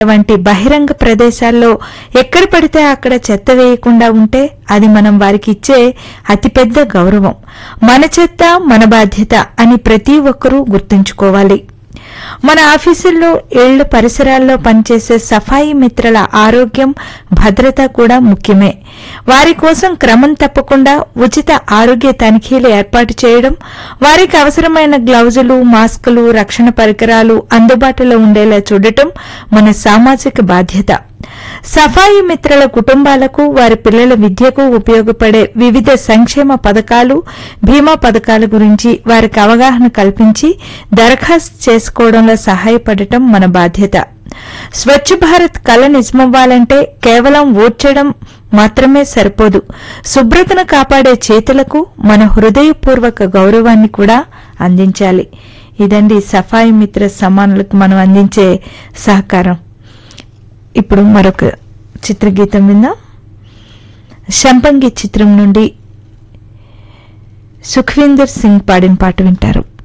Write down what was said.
వంటి బహిరంగ ప్రదేశాల్లో ఎక్కడ పడితే అక్కడ చెత్త వేయకుండా ఉంటే అది మనం వారికి ఇచ్చే అతిపెద్ద గౌరవం మన చెత్త మన బాధ్యత అని ప్రతి ఒక్కరూ గుర్తుంచుకోవాలి మన ఆఫీసుల్లో ఇళ్ల పరిసరాల్లో పనిచేసే సఫాయి మిత్రుల ఆరోగ్యం భద్రత కూడా ముఖ్యమే వారి కోసం క్రమం తప్పకుండా ఉచిత ఆరోగ్య తనిఖీలు ఏర్పాటు చేయడం వారికి అవసరమైన గ్లౌజులు మాస్కులు రక్షణ పరికరాలు అందుబాటులో ఉండేలా చూడటం మన సామాజిక బాధ్యత సఫాయి మిత్రుల కుటుంబాలకు వారి పిల్లల విద్యకు ఉపయోగపడే వివిధ సంక్షేమ పథకాలు బీమా పథకాల గురించి వారికి అవగాహన కల్పించి దరఖాస్తు చేసుకోవడంలో సహాయపడటం మన బాధ్యత స్వచ్ఛ భారత్ కళ నిజమవ్వాలంటే కేవలం ఓడ్చడం మాత్రమే సరిపోదు శుభ్రతను కాపాడే చేతులకు మన హృదయపూర్వక గౌరవాన్ని కూడా అందించాలి ఇదండి సఫాయి మిత్ర సమానులకు మనం అందించే సహకారం ఇప్పుడు మరొక చిత్రగీతం విందాం శంపంగి చిత్రం నుండి సుఖ్వీందర్ సింగ్ పాడిన పాట వింటారు